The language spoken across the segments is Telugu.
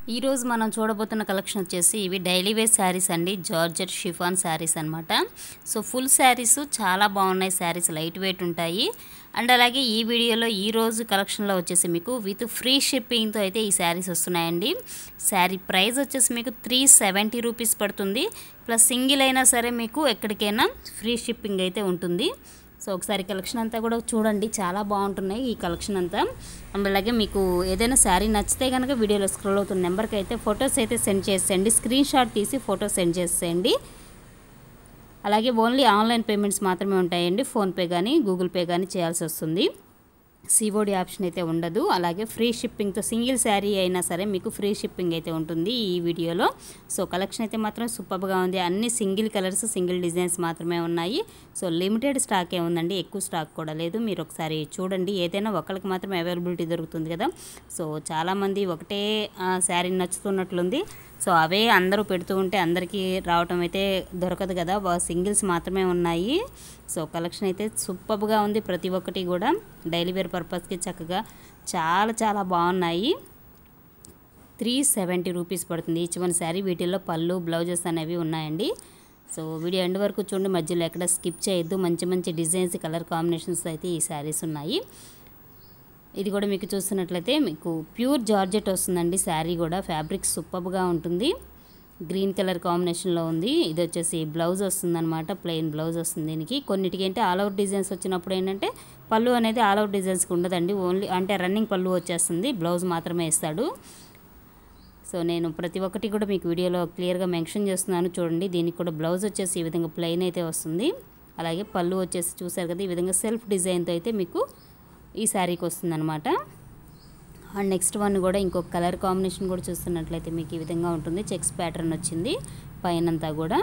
ఈరోజు మనం చూడబోతున్న కలెక్షన్ వచ్చేసి ఇవి డైలీ వేర్ శారీస్ అండి జార్జెట్ షిఫాన్ శారీస్ అనమాట సో ఫుల్ శారీస్ చాలా బాగున్నాయి శారీస్ లైట్ వెయిట్ ఉంటాయి అండ్ అలాగే ఈ వీడియోలో ఈ రోజు కలెక్షన్లో వచ్చేసి మీకు విత్ ఫ్రీ షిప్పింగ్తో అయితే ఈ శారీస్ వస్తున్నాయండి శారీ ప్రైస్ వచ్చేసి మీకు త్రీ సెవెంటీ రూపీస్ పడుతుంది ప్లస్ సింగిల్ అయినా సరే మీకు ఎక్కడికైనా ఫ్రీ షిప్పింగ్ అయితే ఉంటుంది సో ఒకసారి కలెక్షన్ అంతా కూడా చూడండి చాలా బాగుంటున్నాయి ఈ కలెక్షన్ అంతా అండ్ అలాగే మీకు ఏదైనా శారీ నచ్చితే కనుక వీడియోలో స్క్రోల్ అవుతున్న నెంబర్కి అయితే ఫొటోస్ అయితే సెండ్ చేసేయండి స్క్రీన్ షాట్ తీసి ఫోటో సెండ్ చేసేయండి అలాగే ఓన్లీ ఆన్లైన్ పేమెంట్స్ మాత్రమే ఉంటాయండి ఫోన్పే కానీ గూగుల్ పే కానీ చేయాల్సి వస్తుంది సిఓడి ఆప్షన్ అయితే ఉండదు అలాగే ఫ్రీ షిప్పింగ్తో సింగిల్ శారీ అయినా సరే మీకు ఫ్రీ షిప్పింగ్ అయితే ఉంటుంది ఈ వీడియోలో సో కలెక్షన్ అయితే మాత్రం సూపర్గా ఉంది అన్ని సింగిల్ కలర్స్ సింగిల్ డిజైన్స్ మాత్రమే ఉన్నాయి సో లిమిటెడ్ స్టాకే ఉందండి ఎక్కువ స్టాక్ కూడా లేదు మీరు ఒకసారి చూడండి ఏదైనా ఒకరికి మాత్రమే అవైలబిలిటీ దొరుకుతుంది కదా సో చాలామంది ఒకటే శారీ నచ్చుతున్నట్లుంది సో అవే అందరూ పెడుతూ ఉంటే అందరికీ రావటం అయితే దొరకదు కదా సింగిల్స్ మాత్రమే ఉన్నాయి సో కలెక్షన్ అయితే సూపర్గా ఉంది ప్రతి ఒక్కటి కూడా డైలీ వేర్ పర్పస్కి చక్కగా చాలా చాలా బాగున్నాయి త్రీ సెవెంటీ రూపీస్ పడుతుంది ఈచ్ వన్ శారీ వీటిల్లో పళ్ళు బ్లౌజెస్ అనేవి ఉన్నాయండి సో వీడియో ఎండ్ వరకు చూడండి మధ్యలో ఎక్కడ స్కిప్ చేయొద్దు మంచి మంచి డిజైన్స్ కలర్ కాంబినేషన్స్ అయితే ఈ శారీస్ ఉన్నాయి ఇది కూడా మీకు చూస్తున్నట్లయితే మీకు ప్యూర్ జార్జెట్ వస్తుందండి శారీ కూడా ఫ్యాబ్రిక్ సూపర్గా ఉంటుంది గ్రీన్ కలర్ కాంబినేషన్లో ఉంది ఇది వచ్చేసి బ్లౌజ్ వస్తుందన్నమాట ప్లెయిన్ బ్లౌజ్ వస్తుంది దీనికి కొన్నిటికి ఏంటి ఆల్ అవుట్ డిజైన్స్ వచ్చినప్పుడు ఏంటంటే పళ్ళు అనేది ఆల్ అవుట్ డిజైన్స్కి ఉండదండి ఓన్లీ అంటే రన్నింగ్ పళ్ళు వచ్చేస్తుంది బ్లౌజ్ మాత్రమే ఇస్తాడు సో నేను ప్రతి ఒక్కటి కూడా మీకు వీడియోలో క్లియర్గా మెన్షన్ చేస్తున్నాను చూడండి దీనికి కూడా బ్లౌజ్ వచ్చేసి ఈ విధంగా ప్లెయిన్ అయితే వస్తుంది అలాగే పళ్ళు వచ్చేసి చూసారు కదా ఈ విధంగా సెల్ఫ్ డిజైన్తో అయితే మీకు ఈ శారీకి వస్తుందన్నమాట అండ్ నెక్స్ట్ వన్ కూడా ఇంకొక కలర్ కాంబినేషన్ కూడా చూస్తున్నట్లయితే మీకు ఈ విధంగా ఉంటుంది చెక్స్ ప్యాటర్న్ వచ్చింది పైనంతా కూడా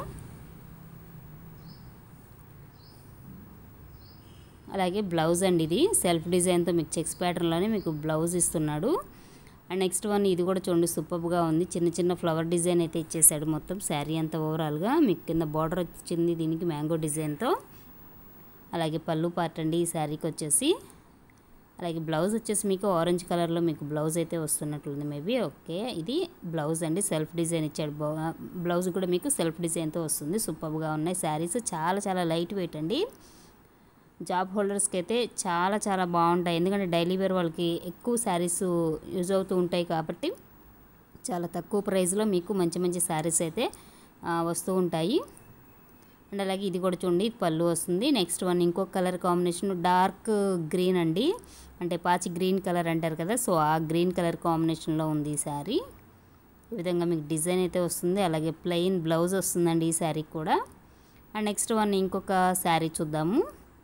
అలాగే బ్లౌజ్ అండి ఇది సెల్ఫ్ డిజైన్తో మీకు చెక్స్ ప్యాటర్న్లోనే మీకు బ్లౌజ్ ఇస్తున్నాడు అండ్ నెక్స్ట్ వన్ ఇది కూడా చూడండి సూపర్గా ఉంది చిన్న చిన్న ఫ్లవర్ డిజైన్ అయితే ఇచ్చేసాడు మొత్తం శారీ అంతా ఓవరాల్గా మీకు కింద బార్డర్ వచ్చింది దీనికి మ్యాంగో డిజైన్తో అలాగే పళ్ళు పార్ట్ అండి ఈ శారీకి వచ్చేసి అలాగే బ్లౌజ్ వచ్చేసి మీకు ఆరెంజ్ కలర్లో మీకు బ్లౌజ్ అయితే వస్తున్నట్లుంది మేబీ ఓకే ఇది బ్లౌజ్ అండి సెల్ఫ్ డిజైన్ ఇచ్చాడు బ్లౌజ్ కూడా మీకు సెల్ఫ్ డిజైన్తో వస్తుంది సూపర్గా ఉన్నాయి శారీస్ చాలా చాలా లైట్ వెయిట్ అండి జాబ్ హోల్డర్స్కి అయితే చాలా చాలా బాగుంటాయి ఎందుకంటే డైలీ వేర్ వాళ్ళకి ఎక్కువ శారీస్ యూజ్ అవుతూ ఉంటాయి కాబట్టి చాలా తక్కువ ప్రైస్లో మీకు మంచి మంచి శారీస్ అయితే వస్తూ ఉంటాయి అండ్ అలాగే ఇది కూడా చూడండి పళ్ళు వస్తుంది నెక్స్ట్ వన్ ఇంకొక కలర్ కాంబినేషన్ డార్క్ గ్రీన్ అండి అంటే పాచి గ్రీన్ కలర్ అంటారు కదా సో ఆ గ్రీన్ కలర్ కాంబినేషన్లో ఉంది ఈ శారీ ఈ విధంగా మీకు డిజైన్ అయితే వస్తుంది అలాగే ప్లెయిన్ బ్లౌజ్ వస్తుందండి ఈ శారీకి కూడా అండ్ నెక్స్ట్ వన్ ఇంకొక శారీ చూద్దాము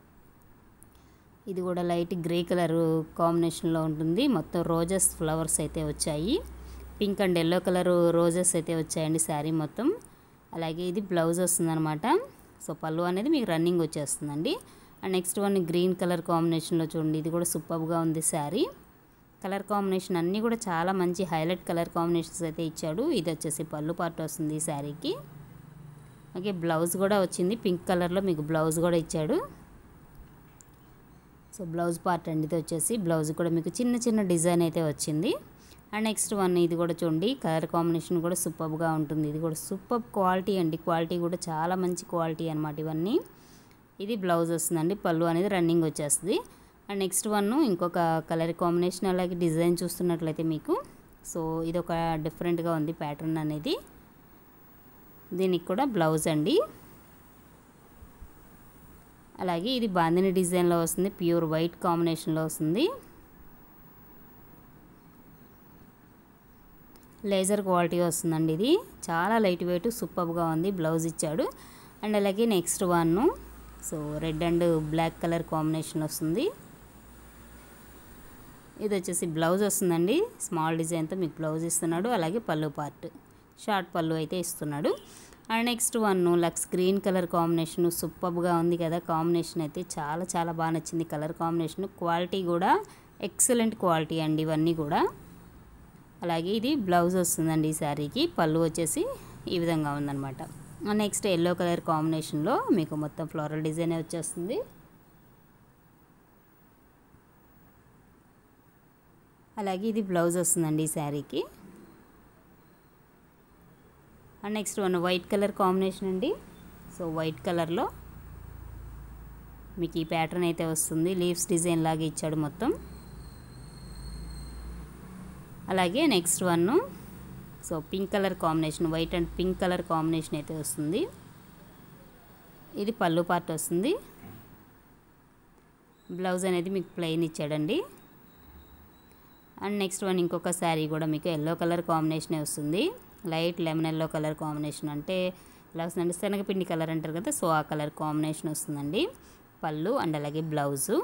ఇది కూడా లైట్ గ్రే కలర్ కాంబినేషన్లో ఉంటుంది మొత్తం రోజెస్ ఫ్లవర్స్ అయితే వచ్చాయి pink and yellow colour roses అయితే వచ్చాయండి శారీ మొత్తం అలాగే ఇది బ్లౌజ్ వస్తుందన్నమాట సో పళ్ళు అనేది మీకు రన్నింగ్ వచ్చేస్తుందండి and next one green colour కాంబినేషన్లో చూడండి ఇది కూడా సూపర్గా ఉంది శారీ కలర్ కాంబినేషన్ అన్నీ కూడా చాలా మంచి హైలైట్ కలర్ కాంబినేషన్స్ అయితే ఇచ్చాడు ఇది వచ్చేసి పళ్ళు పార్ట్ వస్తుంది ఈ శారీకి అలాగే బ్లౌజ్ కూడా వచ్చింది పింక్ కలర్లో మీకు బ్లౌజ్ కూడా ఇచ్చాడు సో బ్లౌజ్ పార్ట్ అండి ఇది వచ్చేసి బ్లౌజ్ కూడా మీకు చిన్న చిన్న డిజైన్ అయితే వచ్చింది అండ్ నెక్స్ట్ వన్ ఇది కూడా చూడండి కలర్ కాంబినేషన్ కూడా సూపర్గా ఉంటుంది ఇది కూడా సూపర్ క్వాలిటీ అండి క్వాలిటీ కూడా చాలా మంచి క్వాలిటీ అనమాట ఇవన్నీ ఇది బ్లౌజ్ వస్తుందండి పళ్ళు అనేది రన్నింగ్ వచ్చేస్తుంది అండ్ నెక్స్ట్ వన్ ఇంకొక కలర్ కాంబినేషన్ అలాగే డిజైన్ చూస్తున్నట్లయితే మీకు సో ఇది ఒక డిఫరెంట్గా ఉంది ప్యాటర్న్ అనేది దీనికి కూడా బ్లౌజ్ అండి అలాగే ఇది బాందిని డిజైన్లో వస్తుంది ప్యూర్ వైట్ కాంబినేషన్లో వస్తుంది లేజర్ క్వాలిటీ వస్తుందండి ఇది చాలా లైట్ వెయిట్ సూపర్గా ఉంది బ్లౌజ్ ఇచ్చాడు అండ్ అలాగే next one so red and black colour combination వస్తుంది ఇది వచ్చేసి బ్లౌజ్ వస్తుందండి స్మాల్ డిజైన్తో మీకు బ్లౌజ్ ఇస్తున్నాడు అలాగే పళ్ళు పార్ట్ షార్ట్ పళ్ళు అయితే ఇస్తున్నాడు అండ్ నెక్స్ట్ వన్ లక్స్ గ్రీన్ కలర్ కాంబినేషన్ సూపర్గా ఉంది కదా కాంబినేషన్ అయితే చాలా చాలా బాగా నచ్చింది కలర్ కాంబినేషన్ క్వాలిటీ కూడా ఎక్సలెంట్ క్వాలిటీ అండి ఇవన్నీ కూడా అలాగే ఇది బ్లౌజ్ వస్తుందండి ఈ శారీకి పళ్ళు వచ్చేసి ఈ విధంగా ఉందన్నమాట నెక్స్ట్ ఎల్లో కలర్ కాంబినేషన్లో మీకు మొత్తం ఫ్లోరల్ డిజైన్ వచ్చేస్తుంది అలాగే ఇది బ్లౌజ్ వస్తుందండి ఈ శారీకి and next one white colour combination అండి సో వైట్ కలర్లో మీకు ఈ ప్యాటర్న్ అయితే వస్తుంది లీవ్స్ డిజైన్ లాగా ఇచ్చాడు మొత్తం అలాగే next one so pink colour combination white and pink colour combination అయితే వస్తుంది ఇది పళ్ళు పార్ట్ వస్తుంది బ్లౌజ్ అనేది మీకు ప్లెయిన్ ఇచ్చాడండి అండ్ నెక్స్ట్ వన్ ఇంకొక శారీ కూడా మీకు ఎల్లో కలర్ కాంబినేషనే వస్తుంది light lemon yellow colour combination అంటే ఎలా వస్తుందంటే శనగపిండి కలర్ అంటారు కదా సో ఆ కలర్ కాంబినేషన్ వస్తుందండి పళ్ళు అండ్ అలాగే బ్లౌజు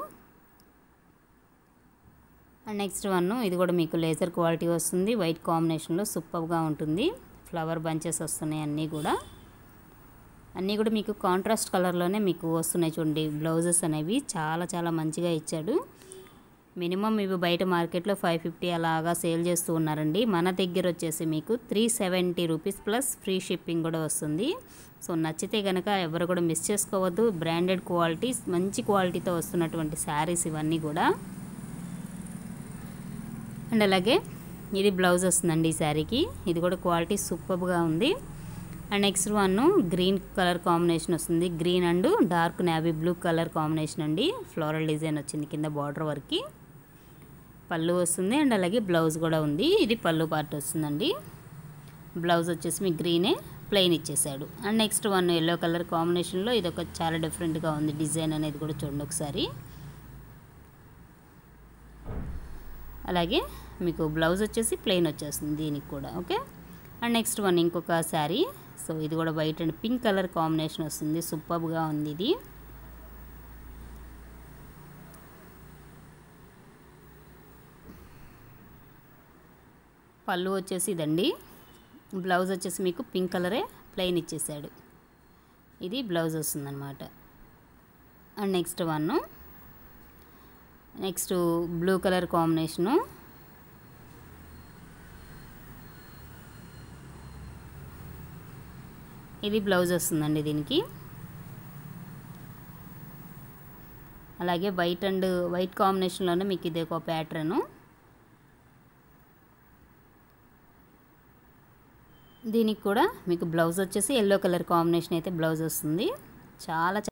అండ్ నెక్స్ట్ వన్ ఇది కూడా మీకు లేజర్ క్వాలిటీ వస్తుంది వైట్ కాంబినేషన్లో సూపర్గా ఉంటుంది ఫ్లవర్ బంచెస్ వస్తున్నాయి అన్నీ కూడా అన్నీ కూడా మీకు కాంట్రాస్ట్ కలర్లోనే మీకు వస్తున్నాయి చూడండి బ్లౌజెస్ అనేవి చాలా చాలా మంచిగా ఇచ్చాడు మినిమం ఇవి బయట మార్కెట్లో ఫైవ్ ఫిఫ్టీ అలాగా సేల్ చేస్తూ ఉన్నారండి మన దగ్గర వచ్చేసి మీకు three seventy rupees plus free shipping కూడా వస్తుంది సో నచ్చితే కనుక ఎవరు కూడా మిస్ చేసుకోవద్దు బ్రాండెడ్ క్వాలిటీ మంచి క్వాలిటీతో వస్తున్నటువంటి శారీస్ ఇవన్నీ కూడా అండ్ అలాగే ఇది బ్లౌజ్ వస్తుందండి ఈ శారీకి ఇది కూడా క్వాలిటీ సూపర్గా ఉంది and next one green colour combination వస్తుంది green and dark navy blue colour combination అండి ఫ్లోరల్ డిజైన్ వచ్చింది కింద బార్డర్ వరకు పళ్ళు వస్తుంది అండ్ అలాగే బ్లౌజ్ కూడా ఉంది ఇది పళ్ళు పార్ట్ వస్తుందండి బ్లౌజ్ వచ్చేసి మీకు గ్రీనే ప్లెయిన్ ఇచ్చేసాడు and next one yellow colour కాంబినేషన్లో ఇది ఒక చాలా డిఫరెంట్గా ఉంది డిజైన్ అనేది కూడా చూడండి ఒకసారి అలాగే మీకు బ్లౌజ్ వచ్చేసి ప్లెయిన్ వచ్చేస్తుంది దీనికి కూడా ఓకే అండ్ నెక్స్ట్ వన్ ఇంకొక శారీ సో ఇది కూడా white and pink colour combination వస్తుంది సూపర్గా ఉంది ఇది పళ్ళు వచ్చేసి ఇదండి బ్లౌజ్ వచ్చేసి మీకు పింక్ కలరే ప్లెయిన్ ఇచ్చేసాడు ఇది బ్లౌజ్ వస్తుందన్నమాట and next one next blue colour combination ఇది బ్లౌజ్ వస్తుందండి దీనికి అలాగే వైట్ అండ్ వైట్ కాంబినేషన్లోనే మీకు ఇది ఒక ప్యాటర్ను దీనికి కూడా మీకు బ్లౌజ్ వచ్చేసి ఎల్లో కలర్ కాంబినేషన్ అయితే బ్లౌజ్ వస్తుంది చాలా